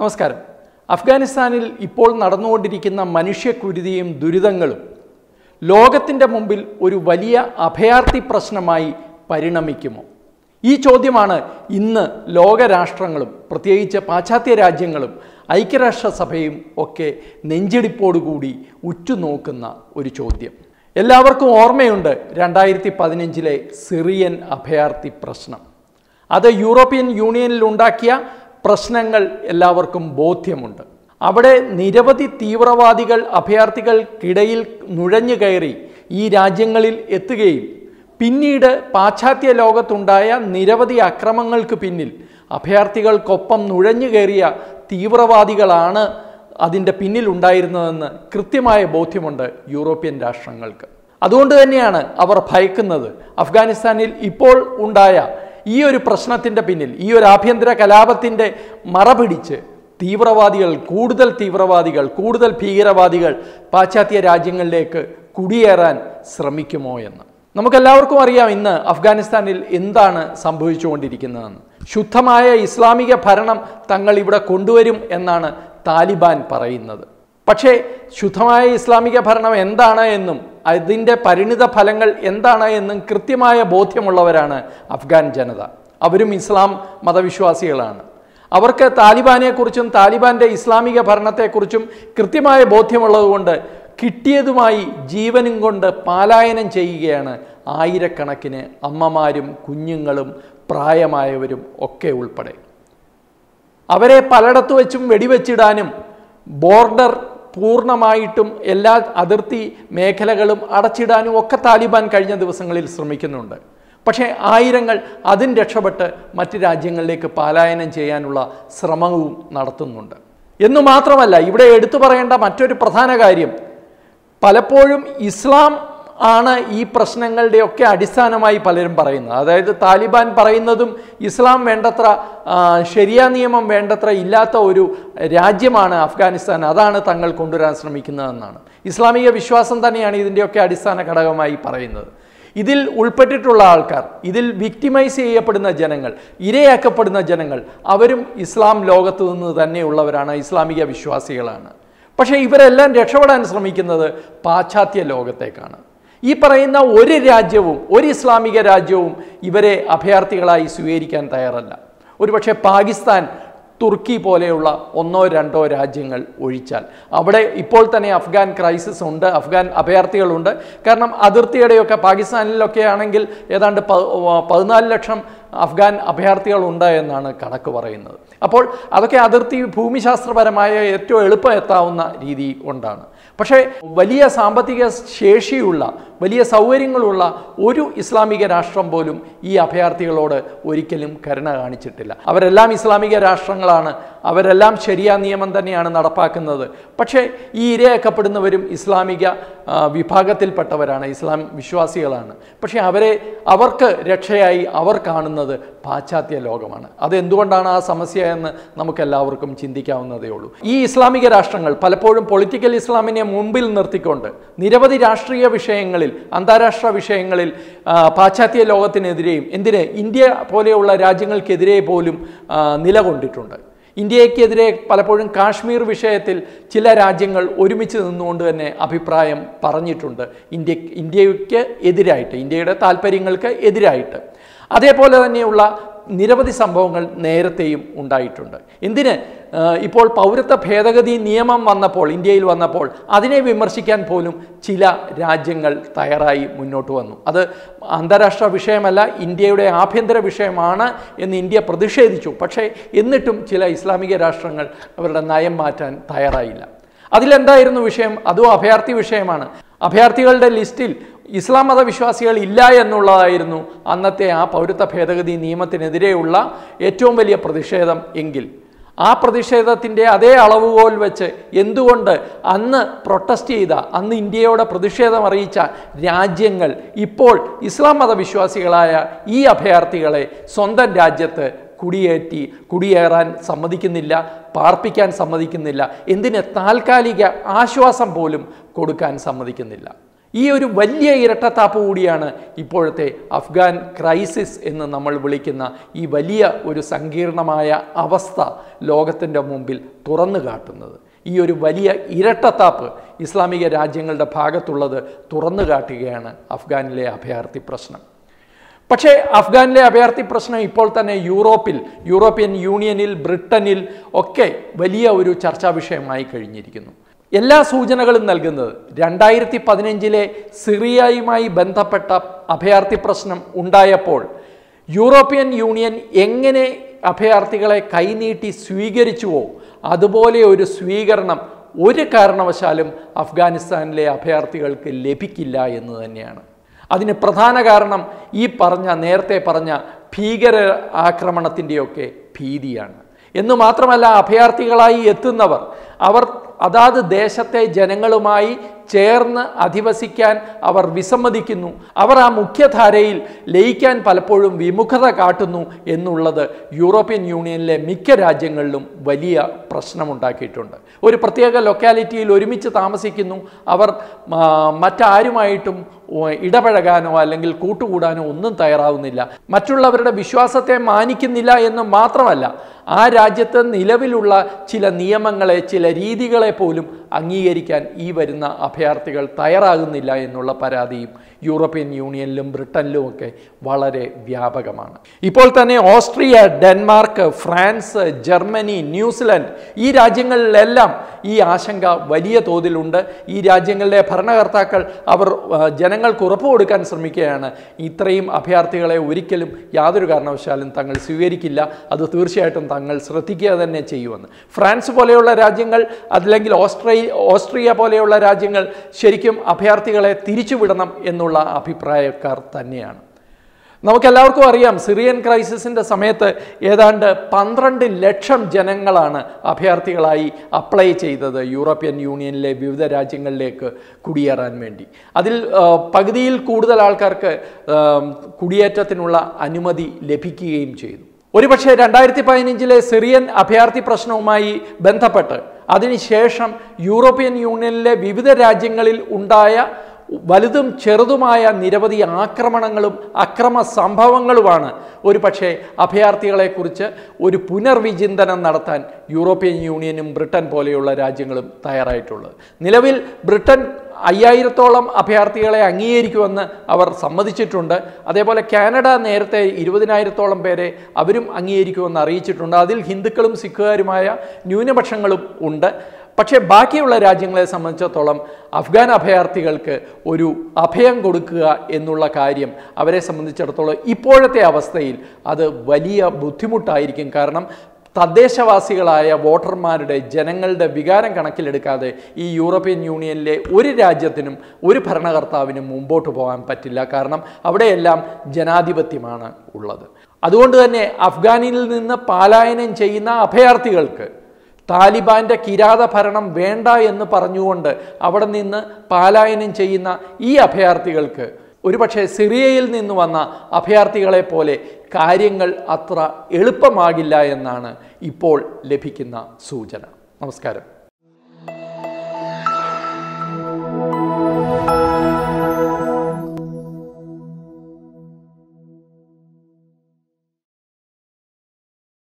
നമസ്കാരം അഫ്ഗാനിസ്ഥാനിൽ ഇപ്പോൾ നടന്നുകൊണ്ടിരിക്കുന്ന മനുഷ്യക്കുരുതിയും ദുരിതങ്ങളും ലോകത്തിൻ്റെ മുമ്പിൽ ഒരു വലിയ അഭയാർത്ഥി പ്രശ്നമായി പരിണമിക്കുമോ ഈ ചോദ്യമാണ് ഇന്ന് ലോകരാഷ്ട്രങ്ങളും പ്രത്യേകിച്ച് പാശ്ചാത്യ രാജ്യങ്ങളും ഐക്യരാഷ്ട്രസഭയും ഒക്കെ നെഞ്ചിടിപ്പോടുകൂടി ഉറ്റുനോക്കുന്ന ഒരു ചോദ്യം എല്ലാവർക്കും ഓർമ്മയുണ്ട് രണ്ടായിരത്തി പതിനഞ്ചിലെ സിറിയൻ അഭയാർത്ഥി പ്രശ്നം അത് യൂറോപ്യൻ യൂണിയനിൽ ഉണ്ടാക്കിയ പ്രശ്നങ്ങൾ എല്ലാവർക്കും ബോധ്യമുണ്ട് അവിടെ നിരവധി തീവ്രവാദികൾ അഭയാർത്ഥികൾക്കിടയിൽ നുഴഞ്ഞു കയറി ഈ രാജ്യങ്ങളിൽ എത്തുകയും പിന്നീട് പാശ്ചാത്യ ലോകത്തുണ്ടായ നിരവധി അക്രമങ്ങൾക്ക് പിന്നിൽ അഭയാർത്ഥികൾക്കൊപ്പം നുഴഞ്ഞു കയറിയ തീവ്രവാദികളാണ് അതിൻ്റെ പിന്നിലുണ്ടായിരുന്നതെന്ന് കൃത്യമായ ബോധ്യമുണ്ട് യൂറോപ്യൻ രാഷ്ട്രങ്ങൾക്ക് അതുകൊണ്ട് തന്നെയാണ് അവർ ഭയക്കുന്നത് അഫ്ഗാനിസ്ഥാനിൽ ഇപ്പോൾ ഉണ്ടായ ഈ ഒരു പ്രശ്നത്തിൻ്റെ പിന്നിൽ ഈ ഒരു ആഭ്യന്തര കലാപത്തിൻ്റെ മറപിടിച്ച് തീവ്രവാദികൾ കൂടുതൽ തീവ്രവാദികൾ കൂടുതൽ ഭീകരവാദികൾ പാശ്ചാത്യ രാജ്യങ്ങളിലേക്ക് കുടിയേറാൻ ശ്രമിക്കുമോ എന്ന് നമുക്കെല്ലാവർക്കും അറിയാം ഇന്ന് അഫ്ഗാനിസ്ഥാനിൽ എന്താണ് സംഭവിച്ചുകൊണ്ടിരിക്കുന്നതെന്ന് ശുദ്ധമായ ഇസ്ലാമിക ഭരണം തങ്ങൾ ഇവിടെ കൊണ്ടുവരും എന്നാണ് താലിബാൻ പറയുന്നത് പക്ഷേ ശുദ്ധമായ ഇസ്ലാമിക ഭരണം എന്താണ് എന്നും അതിൻ്റെ പരിണിത ഫലങ്ങൾ എന്താണ് എന്നും കൃത്യമായ ബോധ്യമുള്ളവരാണ് അഫ്ഗാൻ ജനത അവരും ഇസ്ലാം മതവിശ്വാസികളാണ് അവർക്ക് താലിബാനെക്കുറിച്ചും താലിബാൻ്റെ ഇസ്ലാമിക ഭരണത്തെക്കുറിച്ചും കൃത്യമായ ബോധ്യമുള്ളതുകൊണ്ട് കിട്ടിയതുമായി ജീവനും കൊണ്ട് പാലായനം ചെയ്യുകയാണ് ആയിരക്കണക്കിന് അമ്മമാരും കുഞ്ഞുങ്ങളും പ്രായമായവരും ഒക്കെ ഉൾപ്പെടെ അവരെ പലയിടത്തു വെച്ചും വെടിവെച്ചിടാനും ബോർഡർ പൂർണ്ണമായിട്ടും എല്ലാ അതിർത്തി മേഖലകളും അടച്ചിടാനും ഒക്കെ താലിബാൻ കഴിഞ്ഞ ദിവസങ്ങളിൽ ശ്രമിക്കുന്നുണ്ട് പക്ഷേ ആയിരങ്ങൾ അതിന് രക്ഷപ്പെട്ട് മറ്റ് രാജ്യങ്ങളിലേക്ക് പലായനം ചെയ്യാനുള്ള ശ്രമവും നടത്തുന്നുണ്ട് എന്നു മാത്രമല്ല ഇവിടെ എടുത്തു പറയേണ്ട മറ്റൊരു പ്രധാന കാര്യം പലപ്പോഴും ഇസ്ലാം ആണ് ഈ പ്രശ്നങ്ങളുടെയൊക്കെ അടിസ്ഥാനമായി പലരും പറയുന്നത് അതായത് താലിബാൻ പറയുന്നതും ഇസ്ലാം വേണ്ടത്ര ആ, ശരിയാ നിയമം വേണ്ടത്ര ഇല്ലാത്ത ഒരു രാജ്യമാണ് അഫ്ഗാനിസ്ഥാൻ അതാണ് തങ്ങൾ കൊണ്ടുവരാൻ ശ്രമിക്കുന്നതെന്നാണ് ഇസ്ലാമിക വിശ്വാസം തന്നെയാണ് ഇതിൻ്റെയൊക്കെ അടിസ്ഥാന ഘടകമായി പറയുന്നത് ഇതിൽ ഉൾപ്പെട്ടിട്ടുള്ള ആൾക്കാർ ഇതിൽ വിക്ടിമൈസ് ചെയ്യപ്പെടുന്ന ജനങ്ങൾ ഇരയാക്കപ്പെടുന്ന ജനങ്ങൾ അവരും ഇസ്ലാം ലോകത്തു നിന്ന് തന്നെയുള്ളവരാണ് ഇസ്ലാമിക വിശ്വാസികളാണ് പക്ഷേ ഇവരെല്ലാം രക്ഷപ്പെടാൻ ശ്രമിക്കുന്നത് പാശ്ചാത്യ ലോകത്തേക്കാണ് ഈ പറയുന്ന ഒരു രാജ്യവും ഒരു ഇസ്ലാമിക രാജ്യവും ഇവരെ അഭയാർത്ഥികളായി സ്വീകരിക്കാൻ തയ്യാറല്ല ഒരുപക്ഷെ പാകിസ്ഥാൻ തുർക്കി പോലെയുള്ള ഒന്നോ രണ്ടോ രാജ്യങ്ങൾ ഒഴിച്ചാൽ അവിടെ ഇപ്പോൾ തന്നെ അഫ്ഗാൻ ക്രൈസിസ് ഉണ്ട് അഫ്ഗാൻ അഭയാർത്ഥികളുണ്ട് കാരണം അതിർത്തിയുടെയൊക്കെ പാകിസ്ഥാനിലൊക്കെ ആണെങ്കിൽ ഏതാണ്ട് പ- പതിനാല് ലക്ഷം അഫ്ഗാൻ അഭയാർത്ഥികളുണ്ട് എന്നാണ് കണക്ക് പറയുന്നത് അപ്പോൾ അതൊക്കെ അതിർത്തി ഭൂമിശാസ്ത്രപരമായ ഏറ്റവും എളുപ്പം എത്താവുന്ന രീതി കൊണ്ടാണ് പക്ഷേ വലിയ സാമ്പത്തിക ശേഷിയുള്ള വലിയ സൗകര്യങ്ങളുള്ള ഒരു ഇസ്ലാമിക രാഷ്ട്രം പോലും ഈ അഭയാർത്ഥികളോട് ഒരിക്കലും കരുണ കാണിച്ചിട്ടില്ല അവരെല്ലാം ഇസ്ലാമിക രാഷ്ട്രങ്ങളാണ് അവരെല്ലാം ശരിയാ നിയമം തന്നെയാണ് നടപ്പാക്കുന്നത് പക്ഷേ ഈ ഇരയാക്കപ്പെടുന്നവരും ഇസ്ലാമിക ആ, വിഭാഗത്തിൽപ്പെട്ടവരാണ് ഇസ്ലാം വിശ്വാസികളാണ് പക്ഷേ അവരെ അവർക്ക് രക്ഷയായി അവർ കാണുന്നത് പാശ്ചാത്യ ലോകമാണ് അതെന്തുകൊണ്ടാണ് ആ സമസ്യ എന്ന് നമുക്കെല്ലാവർക്കും ചിന്തിക്കാവുന്നതേ ഉള്ളൂ ഈ ഇസ്ലാമിക രാഷ്ട്രങ്ങൾ പലപ്പോഴും പൊളിറ്റിക്കൽ ഇസ്ലാമിനെ മുമ്പിൽ നിർത്തിക്കൊണ്ട് നിരവധി രാഷ്ട്രീയ വിഷയങ്ങളിൽ അന്താരാഷ്ട്ര വിഷയങ്ങളിൽ ആ, പാശ്ചാത്യ ലോകത്തിനെതിരെയും എന്തിന് ഇന്ത്യ പോലെയുള്ള രാജ്യങ്ങൾക്കെതിരെ പോലും ആ, നിലകൊണ്ടിട്ടുണ്ട് ഇന്ത്യക്കെതിരെ പലപ്പോഴും കാശ്മീർ വിഷയത്തിൽ ചില രാജ്യങ്ങൾ ഒരുമിച്ച് നിന്നുകൊണ്ട് തന്നെ അഭിപ്രായം പറഞ്ഞിട്ടുണ്ട് ഇന്ത്യ ഇന്ത്യക്ക് എതിരായിട്ട് ഇന്ത്യയുടെ താല്പര്യങ്ങൾക്ക് എതിരായിട്ട് അതേപോലെ തന്നെയുള്ള നിരവധി സംഭവങ്ങൾ നേരത്തെയും ഉണ്ടായിട്ടുണ്ട് എന്തിന് ആ, ഇപ്പോൾ പൗരത്വ ഭേദഗതി നിയമം വന്നപ്പോൾ ഇന്ത്യയിൽ വന്നപ്പോൾ അതിനെ വിമർശിക്കാൻ പോലും ചില രാജ്യങ്ങൾ തയ്യാറായി മുന്നോട്ട് വന്നു അത് അന്താരാഷ്ട്ര വിഷയമല്ല ഇന്ത്യയുടെ ആഭ്യന്തര വിഷയമാണ് എന്ന് ഇന്ത്യ പ്രതിഷേധിച്ചു പക്ഷേ എന്നിട്ടും ചില ഇസ്ലാമിക രാഷ്ട്രങ്ങൾ അവരുടെ നയം മാറ്റാൻ തയ്യാറായില്ല അതിലെന്തായിരുന്നു വിഷയം അതും അഭയാർത്ഥി വിഷയമാണ് അഭയാർത്ഥികളുടെ ലിസ്റ്റിൽ ഇസ്ലാം മതവിശ്വാസികൾ ഇല്ല എന്നുള്ളതായിരുന്നു അന്നത്തെ ആ പൗരത്വ ഭേദഗതി നിയമത്തിനെതിരെയുള്ള ഏറ്റവും വലിയ പ്രതിഷേധം എങ്കിൽ ആ പ്രതിഷേധത്തിൻ്റെ അതേ അളവുകോൽ വെച്ച് എന്തുകൊണ്ട് അന്ന് പ്രൊട്ടസ്റ്റ് ചെയ്ത അന്ന് ഇന്ത്യയോട് പ്രതിഷേധം അറിയിച്ച രാജ്യങ്ങൾ ഇപ്പോൾ ഇസ്ലാം മതവിശ്വാസികളായ ഈ അഭയാർത്ഥികളെ സ്വന്തം രാജ്യത്ത് കുടിയേറ്റി കുടിയേറാൻ സമ്മതിക്കുന്നില്ല പാർപ്പിക്കാൻ സമ്മതിക്കുന്നില്ല എന്തിന് താൽക്കാലിക ആശ്വാസം പോലും കൊടുക്കാൻ സമ്മതിക്കുന്നില്ല ഈ ഒരു വലിയ ഇരട്ടത്താപ്പ് കൂടിയാണ് ഇപ്പോഴത്തെ അഫ്ഗാൻ ക്രൈസിസ് എന്ന് നമ്മൾ വിളിക്കുന്ന ഈ വലിയ ഒരു സങ്കീർണമായ അവസ്ഥ ലോകത്തിൻ്റെ മുമ്പിൽ തുറന്നു കാട്ടുന്നത് ഈ ഒരു വലിയ ഇരട്ടത്താപ്പ് ഇസ്ലാമിക രാജ്യങ്ങളുടെ ഭാഗത്തുള്ളത് തുറന്നു കാട്ടുകയാണ് അഫ്ഗാനിലെ അഭയാർത്ഥി പ്രശ്നം പക്ഷേ അഫ്ഗാനിലെ അഭയാർത്ഥി പ്രശ്നം ഇപ്പോൾ തന്നെ യൂറോപ്പിൽ യൂറോപ്യൻ യൂണിയനിൽ ബ്രിട്ടനിൽ ഒക്കെ വലിയ ഒരു ചർച്ചാ വിഷയമായി കഴിഞ്ഞിരിക്കുന്നു എല്ലാ സൂചനകളും നൽകുന്നത് രണ്ടായിരത്തി പതിനഞ്ചിലെ സിറിയയുമായി ബന്ധപ്പെട്ട അഭയാർത്ഥി പ്രശ്നം ഉണ്ടായപ്പോൾ യൂറോപ്യൻ യൂണിയൻ എങ്ങനെ അഭയാർത്ഥികളെ കൈനീട്ടി സ്വീകരിച്ചുവോ അതുപോലെ ഒരു സ്വീകരണം ഒരു കാരണവശാലും അഫ്ഗാനിസ്ഥാനിലെ അഭയാർത്ഥികൾക്ക് ലഭിക്കില്ല എന്ന് തന്നെയാണ് അതിന് പ്രധാന കാരണം ഈ പറഞ്ഞ നേരത്തെ പറഞ്ഞ ഭീകര ആക്രമണത്തിൻ്റെയൊക്കെ ഭീതിയാണ് എന്നു മാത്രമല്ല അഭയാർത്ഥികളായി എത്തുന്നവർ അവർ അതാത് ദേശത്തെ ജനങ്ങളുമായി ചേർന്ന് അധിവസിക്കാൻ അവർ വിസമ്മതിക്കുന്നു അവർ ആ മുഖ്യധാരയിൽ ലയിക്കാൻ പലപ്പോഴും വിമുഖത കാട്ടുന്നു എന്നുള്ളത് യൂറോപ്യൻ യൂണിയനിലെ മിക്ക രാജ്യങ്ങളിലും വലിയ പ്രശ്നമുണ്ടാക്കിയിട്ടുണ്ട് ഒരു പ്രത്യേക ലൊക്കാലിറ്റിയിൽ ഒരുമിച്ച് താമസിക്കുന്നു അവർ ആ, മറ്റാരുമായിട്ടും ഓ, ഇടപഴകാനോ അല്ലെങ്കിൽ കൂട്ടുകൂടാനോ ഒന്നും തയ്യാറാവുന്നില്ല മറ്റുള്ളവരുടെ വിശ്വാസത്തെ മാനിക്കുന്നില്ല എന്ന് മാത്രമല്ല ആ രാജ്യത്ത് നിലവിലുള്ള ചില നിയമങ്ങളെ ചില രീതികളെ പോലും അംഗീകരിക്കാൻ ഈ വരുന്ന അഭയാർത്ഥികൾ തയ്യാറാകുന്നില്ല എന്നുള്ള പരാതിയും യൂറോപ്യൻ യൂണിയനിലും ബ്രിട്ടനിലും ഒക്കെ വളരെ വ്യാപകമാണ് ഇപ്പോൾ തന്നെ Austria Denmark France Germany New Zealand ഈ രാജ്യങ്ങളിലെല്ലാം ഈ ആശങ്ക വലിയ തോതിലുണ്ട് ഈ രാജ്യങ്ങളിലെ ഭരണകർത്താക്കൾ അവർ ആ, ജനങ്ങൾക്ക് ഉറപ്പ് കൊടുക്കാൻ ശ്രമിക്കുകയാണ് ഇത്രയും അഭയാർത്ഥികളെ ഒരിക്കലും യാതൊരു കാരണവശാലും തങ്ങൾ സ്വീകരിക്കില്ല അത് തീർച്ചയായിട്ടും തങ്ങൾ ശ്രദ്ധിക്കുക തന്നെ ചെയ്യുമെന്ന് ഫ്രാൻസ് പോലെയുള്ള രാജ്യങ്ങൾ അല്ലെങ്കിൽ ഓസ്ട്രേ ഓസ്ട്രിയ പോലെയുള്ള രാജ്യങ്ങൾ ശരിക്കും അഭയാർത്ഥികളെ തിരിച്ചുവിടണം എന്നുള്ള അഭിപ്രായക്കാർ തന്നെയാണ് നമുക്കെല്ലാവർക്കും അറിയാം സിറിയൻ ക്രൈസിസിൻ്റെ സമയത്ത് ഏതാണ്ട് പന്ത്രണ്ട് ലക്ഷം ജനങ്ങളാണ് അഭയാർത്ഥികളായി അപ്ലൈ ചെയ്തത് യൂറോപ്യൻ യൂണിയനിലെ വിവിധ രാജ്യങ്ങളിലേക്ക് കുടിയേറാൻ വേണ്ടി അതിൽ ആ, പകുതിയിൽ കൂടുതൽ ആൾക്കാർക്ക് ആ, കുടിയേറ്റത്തിനുള്ള അനുമതി ലഭിക്കുകയും ചെയ്തു ഒരുപക്ഷെ രണ്ടായിരത്തി പതിനഞ്ചിലെ സിറിയൻ അഭയാർത്ഥി പ്രശ്നവുമായി ബന്ധപ്പെട്ട് അതിനുശേഷം യൂറോപ്യൻ യൂണിയനിലെ വിവിധ രാജ്യങ്ങളിൽ ഉണ്ടായ വലുതും ചെറുതുമായ നിരവധി ആക്രമണങ്ങളും അക്രമ സംഭവങ്ങളുമാണ് ഒരു പക്ഷേ അഭയാർത്ഥികളെക്കുറിച്ച് ഒരു പുനർവിചിന്തനം നടത്താൻ യൂറോപ്യൻ യൂണിയനും ബ്രിട്ടൻ പോലെയുള്ള രാജ്യങ്ങളും തയ്യാറായിട്ടുള്ളത് നിലവിൽ ബ്രിട്ടൻ അയ്യായിരത്തോളം അഭയാർത്ഥികളെ അംഗീകരിക്കുമെന്ന് അവർ സമ്മതിച്ചിട്ടുണ്ട് അതേപോലെ കാനഡ നേരത്തെ ഇരുപതിനായിരത്തോളം പേരെ അവരും അംഗീകരിക്കുമെന്ന് അറിയിച്ചിട്ടുണ്ട് അതിൽ ഹിന്ദുക്കളും സിഖുകാരുമായ ന്യൂനപക്ഷങ്ങളും ഉണ്ട് പക്ഷേ ബാക്കിയുള്ള രാജ്യങ്ങളെ സംബന്ധിച്ചിടത്തോളം അഫ്ഗാൻ അഭയാർത്ഥികൾക്ക് ഒരു അഭയം കൊടുക്കുക എന്നുള്ള കാര്യം അവരെ സംബന്ധിച്ചിടത്തോളം ഇപ്പോഴത്തെ അവസ്ഥയിൽ അത് വലിയ ബുദ്ധിമുട്ടായിരിക്കും കാരണം തദ്ദേശവാസികളായ വോട്ടർമാരുടെ ജനങ്ങളുടെ വികാരം കണക്കിലെടുക്കാതെ ഈ യൂറോപ്യൻ യൂണിയനിലെ ഒരു രാജ്യത്തിനും ഒരു ഭരണകർത്താവിനും മുമ്പോട്ട് പോകാൻ പറ്റില്ല കാരണം അവിടെയെല്ലാം ജനാധിപത്യമാണ് ഉള്ളത് അതുകൊണ്ട് തന്നെ അഫ്ഗാനിൽ നിന്ന് പലായനം ചെയ്യുന്ന അഭയാർത്ഥികൾക്ക് താലിബാന്റെ കിരാത ഭരണം വേണ്ട എന്ന് പറഞ്ഞുകൊണ്ട് അവിടെ നിന്ന് പലായനം ചെയ്യുന്ന ഈ അഭയാർത്ഥികൾക്ക് ഒരുപക്ഷെ സിറിയയിൽ നിന്ന് വന്ന അഭയാർത്ഥികളെ പോലെ കാര്യങ്ങൾ അത്ര എളുപ്പമാകില്ല എന്നാണ് ഇപ്പോൾ ലഭിക്കുന്ന സൂചന നമസ്കാരം